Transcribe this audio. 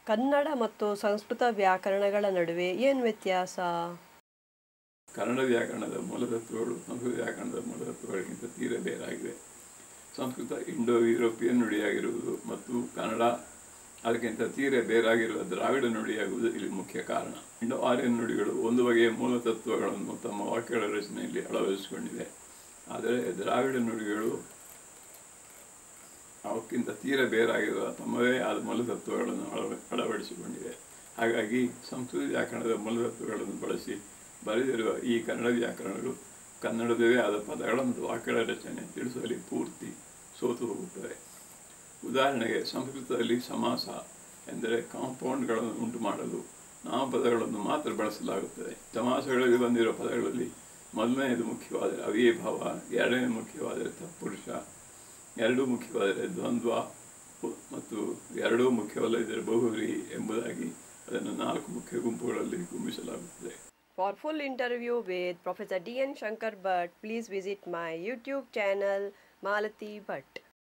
ಕನ್ನಡ ಮತ್ತು ಸಂಸ್ಕೃತ ವ್ಯಾಕರಣಗಳ ನಡುವೆ ಏನು ವ್ಯತ್ಯಾಸ ಕನ್ನಡ ವ್ಯಾಕರಣದ ಮೂಲತತ್ವಗಳು ಸಂಸ್ಕೃತ ವ್ಯಾಕರಣದ ಮೂಲತತ್ವಗಳಿಗಿಂತ ತೀರ ಬೇರಾಗಿವೆ ಸಂಸ್ಕೃತ ಇಂಡೋ ಯುರೋಪಿಯನ್ ನುಡಿಯಾಗಿರುವುದು ಮತ್ತು ಕನ್ನಡ ಅದಕ್ಕಿಂತ ತೀರ ಬೇರಾಗಿರುವ ದ್ರಾವಿಡ ನುಡಿಯಾಗುವುದು ಇಲ್ಲಿ ಮುಖ್ಯ ಕಾರಣ ಇಂಡೋ ಆರ್ಯನ್ ನುಡಿಗಳು ಒಂದು ಬಗೆಯ ಮೂಲತತ್ವಗಳನ್ನು ತಮ್ಮ ವಾಕ್ಯಗಳ ರಚನೆಯಲ್ಲಿ ಅಳವಡಿಸಿಕೊಂಡಿವೆ ಆದರೆ ದ್ರಾವಿಡ ನುಡಿಗಳು ಅವಕ್ಕಿಂತ ತೀರ ಬೇರಾಗಿರುವ ತಮ್ಮದೇ ಆದ ಮೂಲತತ್ವಗಳನ್ನು ಅಳವ ಅಳವಡಿಸಿಕೊಂಡಿವೆ ಹಾಗಾಗಿ ಸಂಸ್ಕೃತ ವ್ಯಾಕರಣದ ಮೂಲತತ್ವಗಳನ್ನು ಬಳಸಿ ಬರೆದಿರುವ ಈ ಕನ್ನಡ ವ್ಯಾಕರಣಗಳು ಕನ್ನಡದವೇ ಆದ ಪದಗಳ ಮತ್ತು ವಾಕ್ಯಗಳ ರಚನೆ ತಿಳಿಸುವಲ್ಲಿ ಪೂರ್ತಿ ಸೋತು ಹೋಗುತ್ತವೆ ಉದಾಹರಣೆಗೆ ಸಂಸ್ಕೃತದಲ್ಲಿ ಸಮಾಸ ಎಂದರೆ ಕಾಂಪೌಂಡ್ಗಳನ್ನು ಉಂಟು ಮಾಡಲು ನಾಮಪದಗಳನ್ನು ಮಾತ್ರ ಬಳಸಲಾಗುತ್ತದೆ ಸಮಾಸಗಳಲ್ಲಿ ಬಂದಿರುವ ಪದಗಳಲ್ಲಿ ಮೊದಲನೆಯದು ಮುಖ್ಯವಾದರೆ ಅವಿಯಭಾವ ಎರಡನೇ ಮುಖ್ಯವಾದರೆ ತತ್ಪುರುಷ ಎರಡೂ ಮುಖ್ಯವಾದರೆ ದ್ವಂದ್ವ ಮತ್ತು ಎರಡೂ ಮುಖ್ಯವಲ್ಲದಿದ್ದರೆ ಬಹುರಿ ಎಂಬುದಾಗಿ ಅದನ್ನು ನಾಲ್ಕು ಮುಖ್ಯ ಗುಂಪುಗಳಲ್ಲಿ ಗುಂಬಿಸಲಾಗುತ್ತದೆ For full interview with Professor D.N. Shankar Bhatt, please visit my YouTube channel Malati Bhatt.